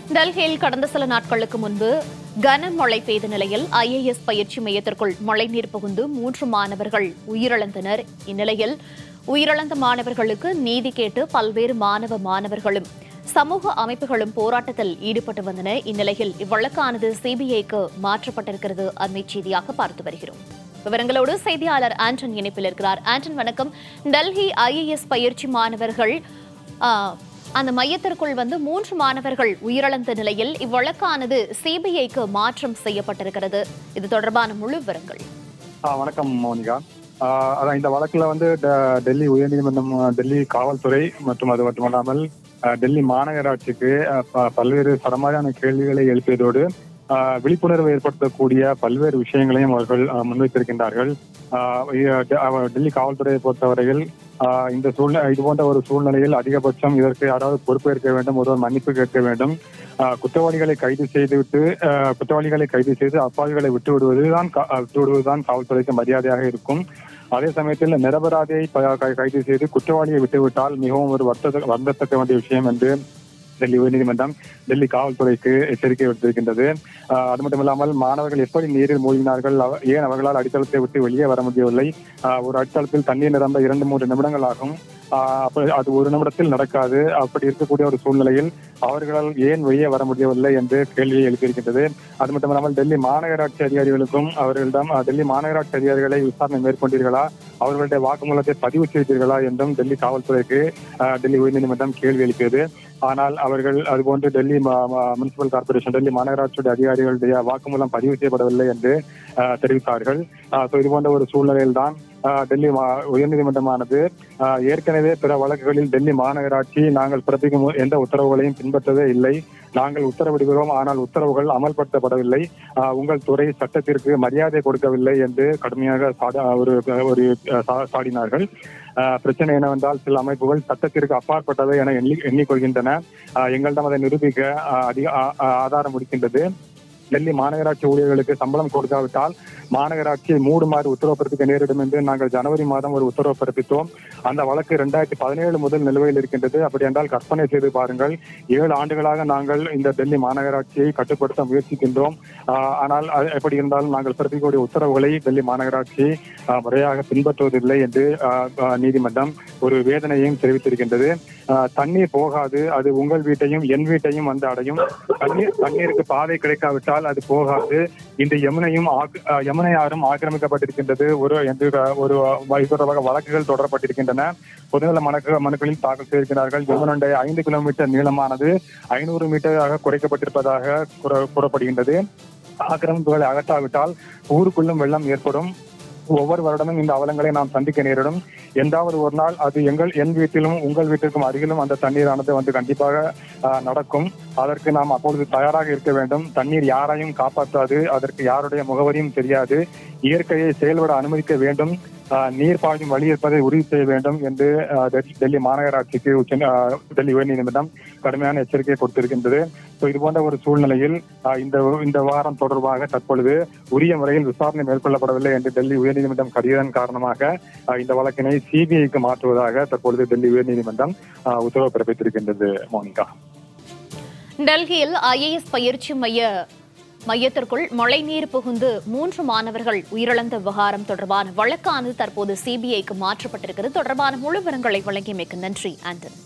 டெல்லியில் கடந்த சில நாட்களுக்கு முன்பு கனமழை பெய்த நிலையில் ஐஏஎஸ் பயிற்சி மையத்திற்குள் மழைநீர் புகுந்து மூன்று மாணவர்கள் உயிரிழந்தனர் இந்நிலையில் உயிரிழந்த மாணவர்களுக்கு நீதி கேட்டு பல்வேறு மாணவ மாணவர்களும் சமூக அமைப்புகளும் போராட்டத்தில் ஈடுபட்டு வந்தன இந்நிலையில் இவ்வழக்கானது சிபிஐக்கு மாற்றப்பட்டிருக்கிறது அண்மை செய்தியாக பார்த்து வருகிறோம் விவரங்களோடு செய்தியாளர் ஆண்டன் இணைப்பில் இருக்கிறார் ஆண்டன் வணக்கம் டெல்லி ஐஏஎஸ் பயிற்சி மாணவர்கள் ஆ, அந்த மையத்திற்குள் வந்து மூன்று மாணவர்கள் உயிரிழந்த நிலையில் இவ்வழக்கானது சிபிஐக்கு மாற்றம் செய்யப்பட்டிருக்கிறது இது தொடர்பான முழு விவரங்கள் ஆ, வணக்கம் மோனிகா ஆ, அதான் இந்த வழக்குல வந்து ட- டெல்லி உயர்நீதிமன்றம் ஆ, டெல்லி காவல்துறை மற்றும் அது மட்டுமல்லாமல் ஆ, டெல்லி மாநகராட்சிக்கு ஆ, ப- பல்வேறு சடமாரியான கேள்விகளை எழுப்பியதோடு ஆ, விழிப்புணர்வு ஏற்படுத்தக்கூடிய பல்வேறு விஷயங்களையும் அவர்கள் ஆ, முன்வைத்திருக்கின்றார்கள் ஆ, இ- ட- அவ- டெல்லி காவல்துறையை பொறுத்தவரையில் ஆ, இந்த சூழ்நிலை இது போன்ற ஒரு சூழ்நிலையில் அதிகபட்சம் இதற்கு யாராவது பொறுப்பேற்க வேண்டும் ஒருவர் மன்னிப்பு கேட்க வேண்டும் ஆ, குற்றவாளிகளை கைது செய்துவிட்டு ஆ, குற்றவாளிகளை கைது செய்து அப்பாவிகளை விட்டு விடுவதுதான் கா- ஆ, விட்டு விடுவதுதான் காவல்துறைக்கு மரியாதையாக இருக்கும் அதே சமயத்தில் நிரபராதியை ப- கை- கைது செய்து குற்றவாளியை விட்டுவிட்டால் மிகவும் ஒரு வருத்த வருந்தத்தக்க வேண்டிய விஷயம் என்று டெல்லி உயர்நீதிமன்றம் டெல்லி காவல்துறைக்கு எச்சரிக்கை விடுத்திருக்கின்றது ஆஹ் அது மட்டும் இல்லாமல் மாணவர்கள் எப்படி நீரில் மூழ்கினார்கள் அவ- ஏன் அவர்களால் அடித்தளத்தை விட்டு வெளியே வர முடியவில்லை ஆஹ் ஒரு அடித்தளத்தில் தண்ணீர் நிரம்ப இரண்டு மூன்று நிமிடங்கள் ஆகும் ஆஹ் அப்ப அது ஒரு நிமிடத்தில் நடக்காது அப்படி இருக்கக்கூடிய ஒரு சூழ்நிலையில் அவர்களால் ஏன் வெளியே வர முடியவில்லை என்று கேள்வியை எழுப்பியிருக்கின்றது அது மட்டும் இல்லாமல் டெல்லி மாநகராட்சி அதிகாரிகளுக்கும் அவர்களிடம் ஆஹ் டெல்லி மாநகராட்சி அதிகாரிகளை விசாரணை மேற்கொண்டீர்களா அவர்களுடைய வாக்குமூலத்தை பதிவு செய்தீர்களா என்றும் டெல்லி காவல்துறைக்கு ஆஹ் டெல்லி உயர்நீதிமன்றம் கேள்வி எழுப்பியது ஆனால் அவர்கள் அதுபோன்று டெல்லி முனிசிபல் கார்பரேஷன் டெல்லி மாநகராட்சியுடைய அதிகாரிகளுடைய வாக்குமூலம் பதிவு செய்யப்படவில்லை என்று ஆஹ் தெரிவித்தார்கள் ஆஹ் so இது போன்ற ஒரு சூழ்நிலையில் தான் டெல்லி மா- உயர்நீதிமன்றமானது ஆஹ் ஏற்கனவே பிற வழக்குகளில் டெல்லி மாநகராட்சி நாங்கள் பிறப்பிக்கும் எந்த உத்தரவுகளையும் பின்பற்றவே இல்லை நாங்கள் உத்தரவிடுகிறோம் ஆனால் உத்தரவுகள் அமல்படுத்தப்படவில்லை ஆஹ் உங்கள் துறை சட்டத்திற்கு மரியாதை கொடுக்கவில்லை என்று கடுமையாக சாட- ஒரு ஒரு சா- சாடினார்கள் ஆஹ் பிரச்சனை என்னவென்றால் சில அமைப்புகள் சட்டத்திற்கு அப்பாற்பட்டவை என எண்ணி எண்ணிக்கொள்கின்றன ஆஹ் எங்களிடம் அதை நிரூபிக்க ஆஹ் அதிக ஆ- ஆ- ஆதாரம் முடிக்கின்றது டெல்லி மாநகராட்சி ஊழியர்களுக்கு சம்பளம் கொடுக்காவிட்டால் மாநகராட்சியை மூடுமாறு உத்தரவு பிறப்பிக்க நேரிடும் என்று நாங்கள் ஜனவரி மாதம் ஒரு உத்தரவு பிறப்பித்தோம் அந்த வழக்கு இரண்டாயிரத்தி பதினேழு முதல் நிலுவையில் இருக்கின்றது அப்படி என்றால் கற்பனை செய்து பாருங்கள் ஏழு ஆண்டுகளாக நாங்கள் இந்த டெல்லி மாநகராட்சியை கட்டுப்படுத்த முயற்சிக்கின்றோம் ஆஹ் ஆனால் அது எப்படி இருந்தாலும் நாங்கள் பிறப்பிக்கக்கூடிய உத்தரவுகளை டெல்லி மாநகராட்சி ஆஹ் முறையாக பின்பற்றுவதில்லை என்று ஆஹ் ஆஹ் நீதிமன்றம் ஒரு வேதனையையும் தெரிவித்திருக்கின்றது ஆஹ் தண்ணீர் போகாது அது உங்கள் வீட்டையும் என் வீட்டையும் வந்து அடையும் தண்ணீர் தண்ணீருக்கு பாதை கிடைக்காவிட்டால் அது போகாது இந்த யமுனையும் ஆக்- ஆஹ் யமுனை ஆறும் ஆக்கிரமிக்கப்பட்டிருக்கின்றது ஒரு என்று ஒரு இது தொடர்பாக வழக்குகள் தொடரப்பட்டிருக்கின்றன பொதுநல மனக்கு மனுக்களில் தாக்கல் செய்திருக்கிறார்கள் யமுனண்டை ஐந்து கிலோமீட்டர் நீளமானது ஐநூறு மீட்டராக குறைக்கப்பட்டிருப்பதாக கூற- கூறப்படுகின்றது ஆக்கிரமிப்புகளை அகற்றாவிட்டால் ஊருக்குள்ளும் வெள்ளம் ஏற்படும் ஒவ்வொரு வருடமும் இந்த அவலங்களை நாம் சந்திக்க நேரிடும் எந்தாவது ஒரு நாள் அது எங்கள் என் வீட்டிலும் உங்கள் வீட்டிற்கும் அருகிலும் அந்த தண்ணீரானது வந்து கண்டிப்பாக ஆஹ், நடக்கும் அதற்கு நாம் அப்பொழுது தயாராக இருக்க வேண்டும் தண்ணீர் யாரையும் காப்பாற்றாது அதற்கு யாருடைய முகவரியும் தெரியாது இயற்கையை செயல்பட அனுமதிக்க வேண்டும் ஆஹ், நீர் பாயும் வழி இருப்பதை உறுதி செய்ய வேண்டும் என்று ஆஹ், டெல்லி- டெல்லி மாநகராட்சிக்கு உச்ச ஆஹ், டெல்லி உயர்நீதிமன்றம் கடுமையான எச்சரிக்கையை கொடுத்திருக்கின்றது ஸோ இது போன்ற ஒரு சூழ்நிலையில் ஆஹ், இந்த இந்த வாரம் தொடர்பாக தற்பொழுது உரிய முறையில் விசாரணை மேற்கொள்ளப்படவில்லை என்று டெல்லி உயர்நீதிமன்றம் கடிதன் காரணமாக ஆஹ், இந்த வழக்கினை சிபிஐக்கு மாற்றுவதாக தற்பொழுது டெல்லி உயர்நீதிமன்றம் ஆஹ், உத்தரவு பிறப்பித்திருக்கின்றது மோனிகா டெல்லியில் ஐஏஎஸ் பயிற்சி மைய மையத்திற்குள் மழைநீர் புகுந்து மூன்று மாணவர்கள் உயிரிழந்த விவகாரம் தொடர்பான வழக்கானது தற்போது சிபிஐக்கு மாற்றப்பட்டிருக்கிறது தொடர்பான முழு விவரங்களை வழங்கியமைக்கு நன்றி ஆண்டன்